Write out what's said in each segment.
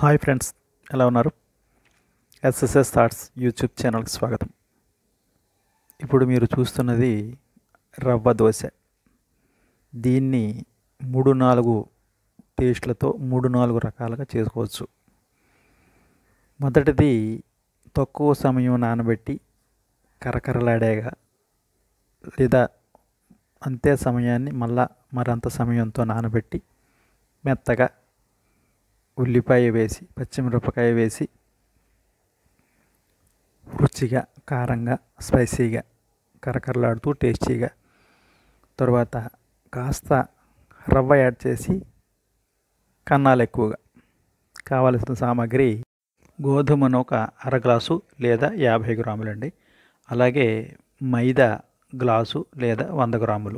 hi friends ఎలా ఉన్నారు SSS thoughts YouTube ఛానల్కి స్వాగతం ఇప్పుడు మీరు చూస్తున్నది రవ్వ దోశ దీన్ని మూడు నాలుగు టేస్ట్లతో మూడు నాలుగు రకాలుగా చేసుకోవచ్చు మొదటిది తక్కువ సమయం నానబెట్టి కరకరలాడేగా లేదా అంతే సమయాన్ని మళ్ళా మరంత సమయంతో నానబెట్టి మెత్తగా ఉల్లిపాయ వేసి పచ్చిమిరపకాయ వేసి రుచిగా కారంగా స్పైసీగా కరకరలాడుతూ టేస్టీగా తర్వాత కాస్త రవ్వ యాడ్ చేసి కన్నాలు ఎక్కువగా కావలసిన సామాగ్రి గోధుమను ఒక అర గ్లాసు లేదా యాభై గ్రాములండి అలాగే మైదా గ్లాసు లేదా వంద గ్రాములు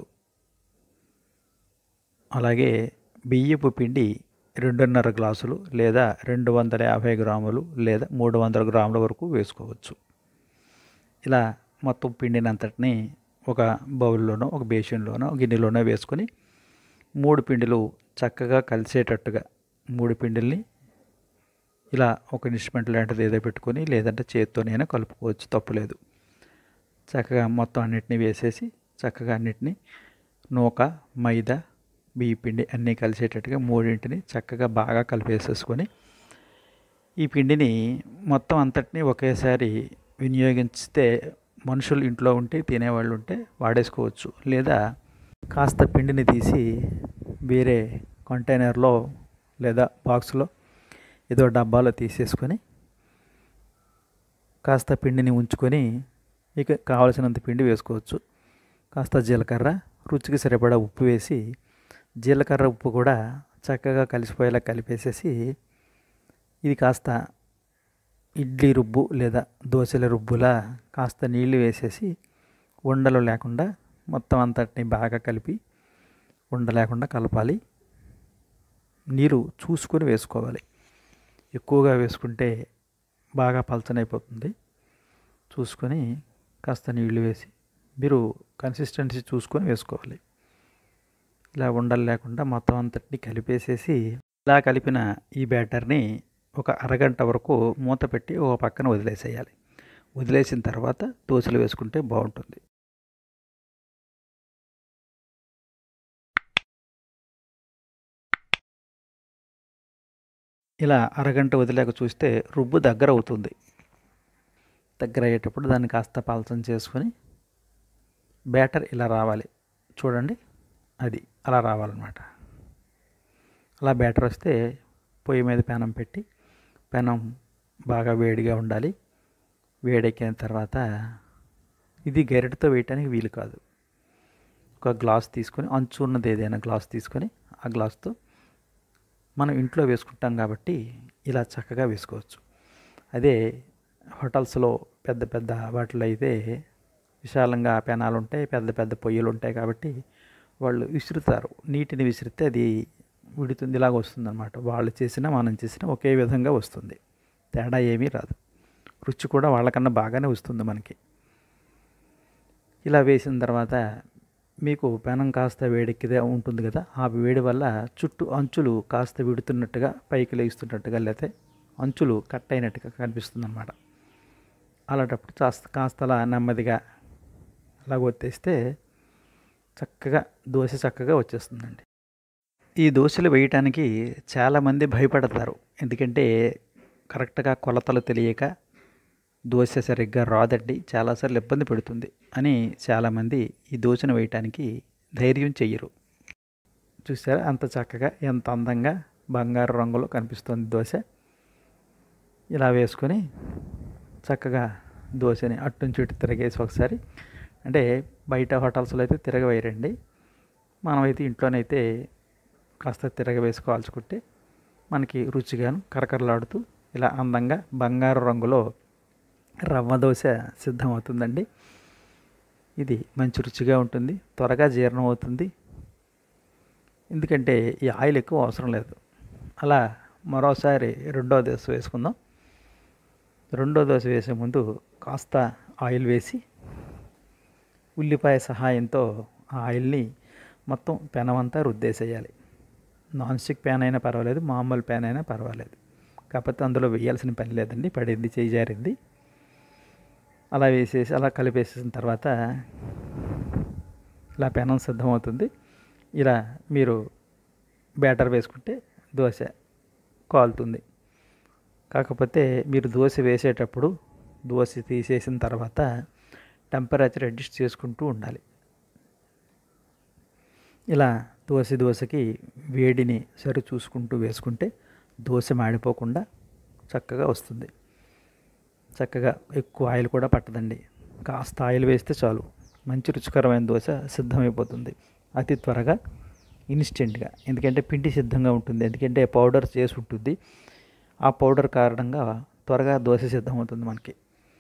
అలాగే బియ్యపు పిండి రెండున్నర గ్లాసులు లేదా రెండు వందల యాభై గ్రాములు లేదా మూడు వందల గ్రాముల వరకు వేసుకోవచ్చు ఇలా మొత్తం పిండినంతటిని ఒక బౌల్లోనో ఒక బేసిన్లోనో గిన్నెలోనో వేసుకొని మూడు పిండిలు చక్కగా కలిసేటట్టుగా మూడు పిండిల్ని ఇలా ఒక ఇన్స్ట్రుమెంట్ లాంటిది ఏదో పెట్టుకొని లేదంటే చేత్తోనైనా కలుపుకోవచ్చు తప్పులేదు చక్కగా మొత్తం అన్నిటిని వేసేసి చక్కగా అన్నిటిని నూక మైదా బియ్య పిండి అన్నీ కలిసేటట్టుగా మూడింటిని చక్కగా బాగా కలిపేసేసుకొని ఈ పిండిని మొత్తం అంతటిని ఒకేసారి వినియోగించితే మనుషులు ఇంట్లో ఉంటే తినేవాళ్ళు ఉంటే వాడేసుకోవచ్చు లేదా కాస్త పిండిని తీసి వేరే కంటైనర్లో లేదా బాక్స్లో ఏదో డబ్బాలో తీసేసుకొని కాస్త పిండిని ఉంచుకొని ఇక కావలసినంత పిండి వేసుకోవచ్చు కాస్త జీలకర్ర రుచికి సరిపడా ఉప్పు వేసి జీలకర్ర ఉప్పు కూడా చక్కగా కలిసిపోయేలా కలిపేసేసి ఇది కాస్త ఇడ్లీ రుబ్బు లేదా దోశల రుబ్బులా కాస్త నీళ్లు వేసేసి ఉండలు లేకుండా మొత్తం అంతటిని బాగా కలిపి ఉండ లేకుండా కలపాలి నీరు చూసుకొని వేసుకోవాలి ఎక్కువగా వేసుకుంటే బాగా పలచనైపోతుంది చూసుకొని కాస్త నీళ్లు వేసి మీరు కన్సిస్టెన్సీ చూసుకొని వేసుకోవాలి ఇలా ఉండలు లేకుండా మొత్తం అంతటిని కలిపేసేసి ఇలా కలిపిన ఈ బ్యాటర్ని ఒక అరగంట వరకు మూత పెట్టి ఒక పక్కన వదిలేసేయాలి వదిలేసిన తర్వాత దోశలు వేసుకుంటే బాగుంటుంది ఇలా అరగంట వదిలేక చూస్తే రుబ్బు దగ్గర అవుతుంది దగ్గర అయ్యేటప్పుడు దాన్ని కాస్త పలచం చేసుకొని బ్యాటర్ ఇలా రావాలి చూడండి అది అలా రావాలన్నమాట అలా బ్యాటర్ వస్తే పొయ్యి మీద పెనం పెట్టి పెనం బాగా వేడిగా ఉండాలి వేడెక్కిన తర్వాత ఇది గరిటతో వేయటానికి వీలు కాదు ఒక గ్లాస్ తీసుకొని అంచు ఉన్నది ఏదైనా గ్లాస్ తీసుకొని ఆ గ్లాస్తో మనం ఇంట్లో వేసుకుంటాం కాబట్టి ఇలా చక్కగా వేసుకోవచ్చు అదే హోటల్స్లో పెద్ద పెద్ద వాటిలో అయితే విశాలంగా పెనాలు ఉంటాయి పెద్ద పెద్ద పొయ్యిలు ఉంటాయి కాబట్టి వాళ్ళు విసురుతారు నీటిని విసిరితే అది విడుతుంది ఇలాగ వస్తుంది అనమాట వాళ్ళు చేసినా మనం చేసినా ఒకే విధంగా వస్తుంది తేడా ఏమీ రాదు రుచి కూడా వాళ్ళకన్నా బాగానే వస్తుంది మనకి ఇలా వేసిన తర్వాత మీకు పెనం కాస్త వేడెక్కిదే ఉంటుంది కదా ఆ వేడి వల్ల చుట్టూ అంచులు కాస్త విడుతున్నట్టుగా పైకి లేస్తున్నట్టుగా లేకపోతే అంచులు కట్ అయినట్టుగా కనిపిస్తుంది అనమాట అలాంటప్పుడు కాస్త కాస్త అలా నెమ్మదిగా అలా ఒత్తేస్తే చక్కగా దోశ చక్కగా వచ్చేస్తుందండి ఈ దోశలు వేయటానికి చాలామంది భయపడతారు ఎందుకంటే కరెక్ట్గా కొలతలు తెలియక దోశ సరిగ్గా రాదండి చాలాసార్లు ఇబ్బంది పెడుతుంది అని చాలామంది ఈ దోశను వేయటానికి ధైర్యం చెయ్యరు చూసారా అంత చక్కగా ఎంత అందంగా బంగారు రంగులో కనిపిస్తుంది దోశ ఇలా వేసుకొని చక్కగా దోశని అట్టు నుంచి ఇటు తిరగేసి ఒకసారి అంటే బయట హోటల్స్లో అయితే తిరగవేయరండి మనమైతే ఇంట్లోనైతే కాస్త తిరగవేసుకోవాల్చుకుంటే మనకి రుచిగాను కరకరలాడుతూ ఇలా అందంగా బంగారు రంగులో రవ్వ దోశ సిద్ధమవుతుందండి ఇది మంచి రుచిగా ఉంటుంది త్వరగా జీర్ణం అవుతుంది ఎందుకంటే ఈ ఆయిల్ ఎక్కువ అవసరం లేదు అలా మరోసారి రెండో దోశ వేసుకుందాం రెండో దోశ వేసే ముందు కాస్త ఆయిల్ వేసి ఉల్లిపాయ సహాయంతో ఆ ఆయిల్ని మొత్తం పెనం అంతా రుద్దేసేయాలి నాన్ స్టిక్ ప్యాన్ అయినా పర్వాలేదు మామూలు ప్యాన్ అయినా పర్వాలేదు కాకపోతే అందులో వేయాల్సిన పని లేదండి పడింది చేయి జారింది అలా వేసేసి అలా కలిపేసేసిన తర్వాత ఇలా పెనం సిద్ధమవుతుంది ఇలా మీరు బ్యాటర్ వేసుకుంటే దోశ కాలుతుంది కాకపోతే మీరు దోశ వేసేటప్పుడు దోశ తీసేసిన తర్వాత టెంపరేచర్ అడ్జస్ట్ చేసుకుంటూ ఉండాలి ఇలా దోశ దోశకి వేడిని సరి చూసుకుంటూ వేసుకుంటే దోశ మాడిపోకుండా చక్కగా వస్తుంది చక్కగా ఎక్కువ ఆయిల్ కూడా పట్టదండి కాస్త ఆయిల్ వేస్తే చాలు మంచి రుచికరమైన దోశ సిద్ధమైపోతుంది అతి త్వరగా ఇన్స్టెంట్గా ఎందుకంటే పిండి సిద్ధంగా ఉంటుంది ఎందుకంటే పౌడర్ చేసి ఉంటుంది ఆ పౌడర్ కారణంగా త్వరగా దోశ సిద్ధమవుతుంది మనకి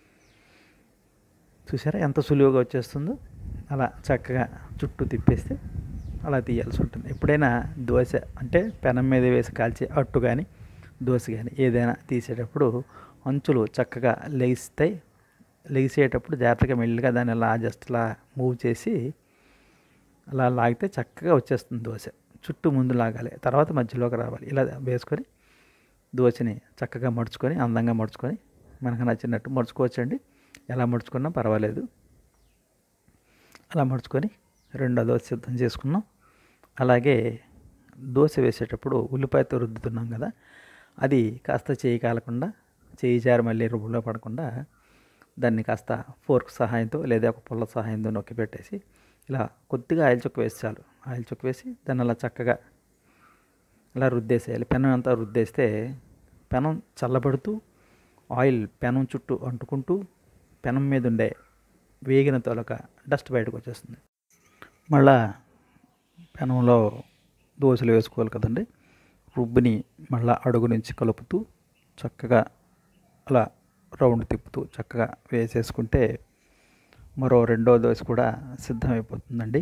చూసారా ఎంత సులువుగా వచ్చేస్తుందో అలా చక్కగా చుట్టూ తిప్పేస్తే అలా తీయాల్సి ఉంటుంది ఎప్పుడైనా దోశ అంటే పెనం మీద వేసి కాల్చే అట్టు కానీ దోశ కానీ ఏదైనా తీసేటప్పుడు అంచులు చక్కగా లేస్తాయి లేసేటప్పుడు జాగ్రత్తగా మెల్లిగా దాన్ని అలా జస్ట్ అలా మూవ్ చేసి అలా లాగితే చక్కగా వచ్చేస్తుంది దోశ చుట్టూ ముందు లాగాలి తర్వాత మధ్యలోకి రావాలి ఇలా వేసుకొని దోశని చక్కగా మడుచుకొని అందంగా మడుచుకొని మనకు నచ్చినట్టు మడుచుకోవచ్చండి ఎలా మడుచుకున్నా పర్వాలేదు అలా మడుచుకొని రెండో దోశ సిద్ధం చేసుకున్నాం అలాగే దోశ వేసేటప్పుడు ఉల్లిపాయతో రుద్దుతున్నాం కదా అది కాస్త చేయి కాలకుండా చేయి జారి మళ్ళీ రుబ్బులో పడకుండా దాన్ని కాస్త ఫోర్క్ సహాయంతో లేదా ఒక పుల్ల సహాయంతో నొక్కి పెట్టేసి ఇలా కొద్దిగా ఆయిల్ చుక్క వేసి చాలు ఆయిల్ చుక్క వేసి దాన్ని అలా చక్కగా ఇలా రుద్దేసేయాలి పెనం అంతా రుద్దేస్తే పెనం చల్లబడుతూ ఆయిల్ పెనం చుట్టూ అంటుకుంటూ పెనం మీద ఉండే వేగిన తొలక డస్ట్ బయటకు వచ్చేస్తుంది మళ్ళా పెనంలో దోశలు వేసుకోవాలి కదండి రుబ్బుని మళ్ళా అడుగు నుంచి కలుపుతూ చక్కగా అలా రౌండ్ తిప్పుతూ చక్కగా వేసేసుకుంటే మరో రెండో దోశ కూడా సిద్ధమైపోతుందండి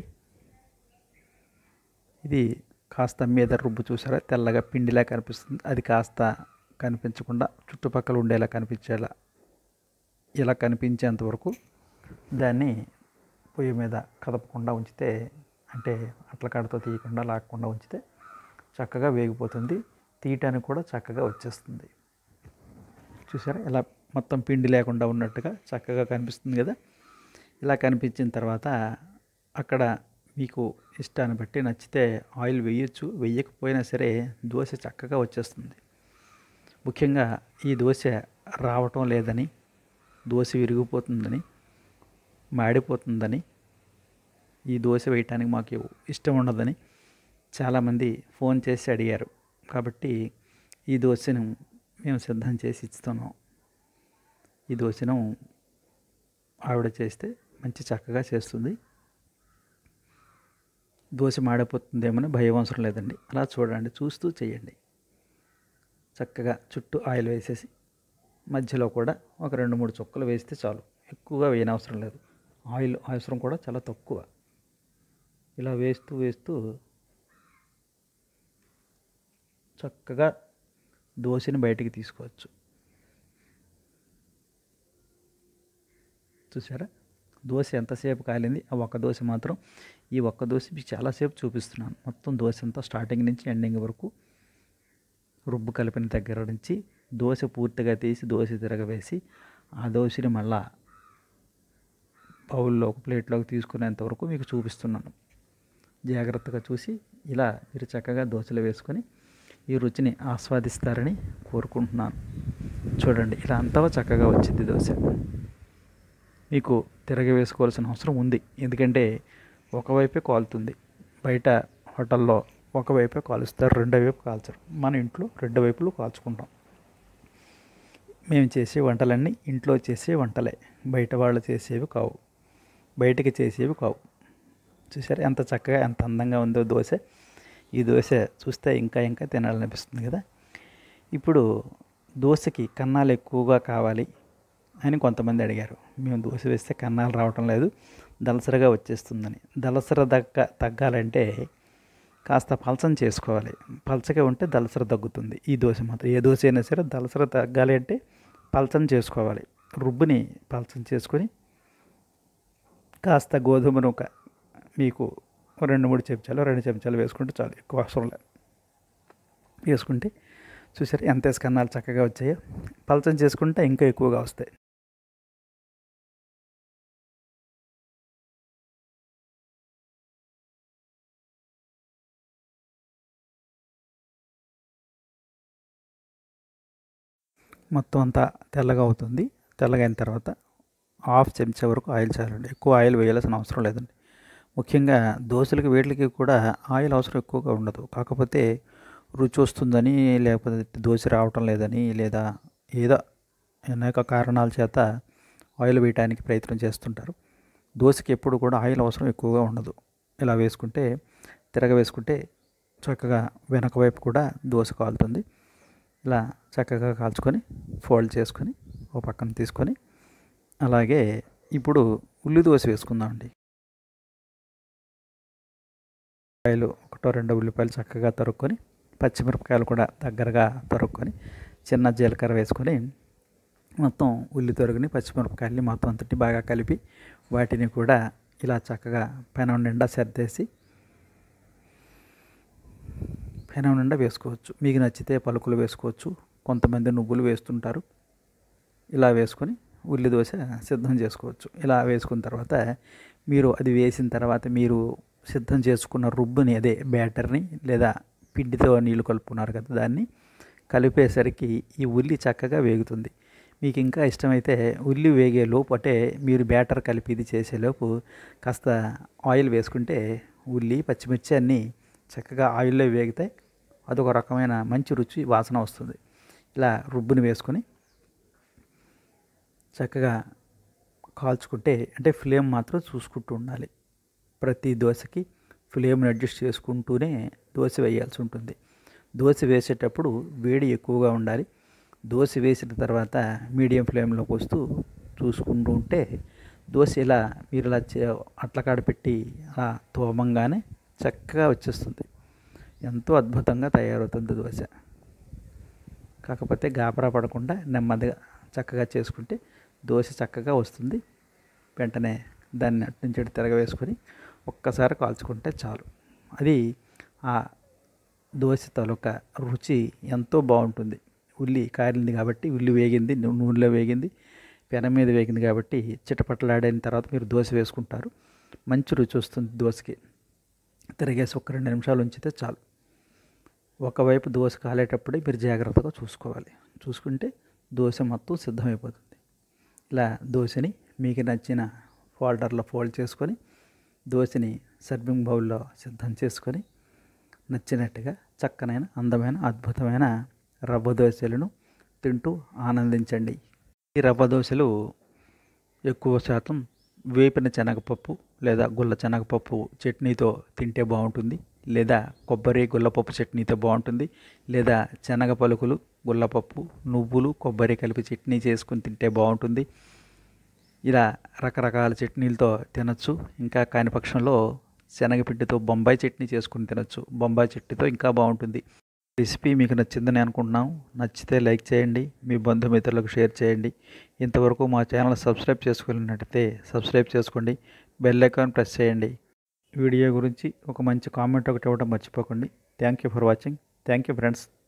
ఇది కాస్త మీద రుబ్బు చూసారా తెల్లగా పిండిలా కనిపిస్తుంది అది కాస్త కనిపించకుండా చుట్టుపక్కల ఉండేలా కనిపించేలా ఇలా కనిపించేంత వరకు దాన్ని పొయ్యి మీద కదపకుండా ఉంచితే అంటే అట్ల కాడతో తీయకుండా లాక్కుండా ఉంచితే చక్కగా వేగిపోతుంది తీయటానికి కూడా చక్కగా వచ్చేస్తుంది చూసారా ఇలా మొత్తం పిండి లేకుండా ఉన్నట్టుగా చక్కగా కనిపిస్తుంది కదా ఇలా కనిపించిన తర్వాత అక్కడ మీకు ఇష్టాన్ని బట్టి నచ్చితే ఆయిల్ వేయచ్చు వేయకపోయినా సరే దోశ చక్కగా వచ్చేస్తుంది ముఖ్యంగా ఈ దోశ రావటం లేదని దోశ విరిగిపోతుందని మాడిపోతుందని ఈ దోశ వేయటానికి మాకు ఇష్టం ఉండదని చాలామంది ఫోన్ చేసి అడిగారు కాబట్టి ఈ దోశను మేము సిద్ధం చేసి ఇస్తున్నాం ఈ దోశను ఆవిడ చేస్తే మంచి చక్కగా చేస్తుంది దోశ మాడిపోతుందేమని భయం అవసరం లేదండి అలా చూడండి చూస్తూ చేయండి చక్కగా చుట్టూ ఆయిల్ వేసేసి మధ్యలో కూడా ఒక రెండు మూడు చుక్కలు వేస్తే చాలు ఎక్కువగా వేయనవసరం లేదు ఆయిల్ అవసరం కూడా చాలా తక్కువ ఇలా వేస్తూ వేస్తూ చక్కగా దోశని బయటికి తీసుకోవచ్చు చూసారా దోశ ఎంతసేపు కాలింది ఆ ఒక్క దోశ మాత్రం ఈ ఒక్క దోశ మీకు చాలాసేపు చూపిస్తున్నాను మొత్తం దోశ అంతా స్టార్టింగ్ నుంచి ఎండింగ్ వరకు రుబ్బు కలిపిన దగ్గర నుంచి దోశ పూర్తిగా తీసి దోశ తిరగవేసి ఆ దోశని మళ్ళా బౌల్లో ఒక ప్లేట్లోకి తీసుకునేంత వరకు మీకు చూపిస్తున్నాను జాగ్రత్తగా చూసి ఇలా మీరు చక్కగా దోశలు వేసుకొని ఈ రుచిని ఆస్వాదిస్తారని కోరుకుంటున్నాను చూడండి ఇలా అంతా చక్కగా వచ్చింది దోశ మీకు తిరగ వేసుకోవాల్సిన అవసరం ఉంది ఎందుకంటే ఒకవైపే కాలుతుంది బయట హోటల్లో ఒకవైపే కాలుస్తారు రెండో వైపు కాల్చరు మన ఇంట్లో రెండు వైపులు కాల్చుకుంటాం మేము చేసే వంటలన్నీ ఇంట్లో చేసే వంటలే బయట వాళ్ళు చేసేవి కావు బయటకి చేసేవి కావు చూసారు ఎంత చక్కగా ఎంత అందంగా ఉందో దోశ ఈ దోశ చూస్తే ఇంకా ఇంకా తినాలనిపిస్తుంది కదా ఇప్పుడు దోశకి కన్నాలు ఎక్కువగా కావాలి అని కొంతమంది అడిగారు మేము దోశ వేస్తే కన్నాలు రావటం లేదు దలసరగా వచ్చేస్తుందని దలసర దగ్గ తగ్గాలంటే కాస్త పలచం చేసుకోవాలి పలచగా ఉంటే దలసర తగ్గుతుంది ఈ దోశ మాత్రం ఏ దోశ అయినా సరే దలసర తగ్గాలి అంటే పలచం చేసుకోవాలి రుబ్బుని పలచం చేసుకొని కాస్త గోధుమ నూక మీకు రెండు మూడు చెంచాలు రెండు చెంచాలు వేసుకుంటే చాలు ఎక్కువ అవసరం లేదు వేసుకుంటే చూసారు ఎంత వేసుకన్నాలు చక్కగా వచ్చాయో పలచం చేసుకుంటే ఇంకా ఎక్కువగా వస్తాయి మొత్తం అంతా తెల్లగా అవుతుంది తెల్లగా అయిన తర్వాత హాఫ్ చెంచా వరకు ఆయిల్ చాలండి ఎక్కువ ఆయిల్ వేయాల్సిన అవసరం లేదండి ముఖ్యంగా దోశలకి వేట్లకి కూడా ఆయిల్ అవసరం ఎక్కువగా ఉండదు కాకపోతే రుచి వస్తుందని లేకపోతే దోశ రావటం లేదని లేదా ఏదో అనేక కారణాల చేత ఆయిల్ వేయడానికి ప్రయత్నం చేస్తుంటారు దోశకి ఎప్పుడు కూడా ఆయిల్ అవసరం ఎక్కువగా ఉండదు ఇలా వేసుకుంటే తిరగ వేసుకుంటే చక్కగా వెనక వైపు కూడా దోశ కాలుతుంది ఇలా చక్కగా కాల్చుకొని ఫోల్డ్ చేసుకొని ఓ పక్కన తీసుకొని అలాగే ఇప్పుడు ఉల్లి దోశ వేసుకుందామండి ఉల్లిపాయలు ఒకటో రెండో ఉల్లిపాయలు చక్కగా తరుక్కొని పచ్చిమిరపకాయలు కూడా దగ్గరగా తరుక్కొని చిన్న జీలకర్ర వేసుకొని మొత్తం ఉల్లి తొరుగుని పచ్చిమిరపకాయలని మొత్తం అంతటి బాగా కలిపి వాటిని కూడా ఇలా చక్కగా పెనం నిండా సర్దేసి పెనం నిండా వేసుకోవచ్చు మీకు నచ్చితే పలుకులు వేసుకోవచ్చు కొంతమంది నువ్వులు వేస్తుంటారు ఇలా వేసుకొని ఉల్లి దోశ సిద్ధం చేసుకోవచ్చు ఇలా వేసుకున్న తర్వాత మీరు అది వేసిన తర్వాత మీరు సిద్ధం చేసుకున్న రుబ్బుని అదే బ్యాటర్ని లేదా పిండితో నీళ్ళు కలుపుకున్నారు కదా దాన్ని కలిపేసరికి ఈ ఉల్లి చక్కగా వేగుతుంది మీకు ఇంకా ఇష్టమైతే ఉల్లి వేగే లోపు అంటే మీరు బ్యాటర్ కలిపి ఇది చేసేలోపు కాస్త ఆయిల్ వేసుకుంటే ఉల్లి పచ్చిమిర్చి అన్నీ చక్కగా ఆయిల్లో వేగితే అదొక రకమైన మంచి రుచి వాసన వస్తుంది ఇలా రుబ్బుని వేసుకొని చక్కగా కాల్చుకుంటే అంటే ఫ్లేమ్ మాత్రం చూసుకుంటూ ఉండాలి ప్రతి దోశకి ఫ్లేమ్ని అడ్జస్ట్ చేసుకుంటూనే దోశ వేయాల్సి ఉంటుంది దోశ వేసేటప్పుడు వేడి ఎక్కువగా ఉండాలి దోశ వేసిన తర్వాత మీడియం ఫ్లేమ్లోకి వస్తూ చూసుకుంటూ ఉంటే దోశ ఇలా మీరు ఇలా అట్లకాడ పెట్టి అలా తోమంగానే చక్కగా వచ్చేస్తుంది ఎంతో అద్భుతంగా తయారవుతుంది దోశ కాకపోతే గాబరా పడకుండా నెమ్మదిగా చక్కగా చేసుకుంటే దోశ చక్కగా వస్తుంది వెంటనే దాన్ని అటు నుంచి ఇటు తిరగవేసుకొని ఒక్కసారి కాల్చుకుంటే చాలు అది ఆ దోశ తాలూకా రుచి ఎంతో బాగుంటుంది ఉల్లి కారింది కాబట్టి ఉల్లి వేగింది నూనెలో వేగింది పెనం మీద వేగింది కాబట్టి చిటపటలాడిన తర్వాత మీరు దోశ వేసుకుంటారు మంచి రుచి వస్తుంది దోశకి తిరిగేసి ఒక రెండు నిమిషాలు ఉంచితే చాలు ఒకవైపు దోశ కాలేటప్పుడే మీరు జాగ్రత్తగా చూసుకోవాలి చూసుకుంటే దోశ మొత్తం సిద్ధమైపోతుంది ఇలా దోశని మీకు నచ్చిన ఫోల్డర్లో ఫోల్డ్ చేసుకొని దోశని సర్వింగ్ బౌల్లో సిద్ధం చేసుకొని నచ్చినట్టుగా చక్కనైన అందమైన అద్భుతమైన రవ్వ దోశలను తింటూ ఆనందించండి ఈ రవ్వ దోశలు ఎక్కువ శాతం వేపిన శనగపప్పు లేదా గుల్ల శనగపప్పు చట్నీతో తింటే బాగుంటుంది లేదా కొబ్బరి గుల్లపప్పు చట్నీతో బాగుంటుంది లేదా శనగ పలుకులు గుల్లపప్పు నువ్వులు కొబ్బరి కలిపి చట్నీ చేసుకుని తింటే బాగుంటుంది ఇలా రకరకాల చట్నీలతో తినచ్చు ఇంకా కాని పక్షంలో శనగపిండితో బొంబాయి చట్నీ చేసుకుని తినచ్చు బొంబాయి చట్నీతో ఇంకా బాగుంటుంది రెసిపీ మీకు నచ్చిందని అనుకుంటున్నాం నచ్చితే లైక్ చేయండి మీ బంధుమిత్రులకు షేర్ చేయండి ఇంతవరకు మా ఛానల్ సబ్స్క్రైబ్ చేసుకున్నట్టయితే సబ్స్క్రైబ్ చేసుకోండి బెల్ ఐకాన్ ప్రెస్ చేయండి వీడియో గురించి ఒక మంచి కామెంట్ ఒకటి ఇవ్వడం మర్చిపోకండి thank you for watching thank you friends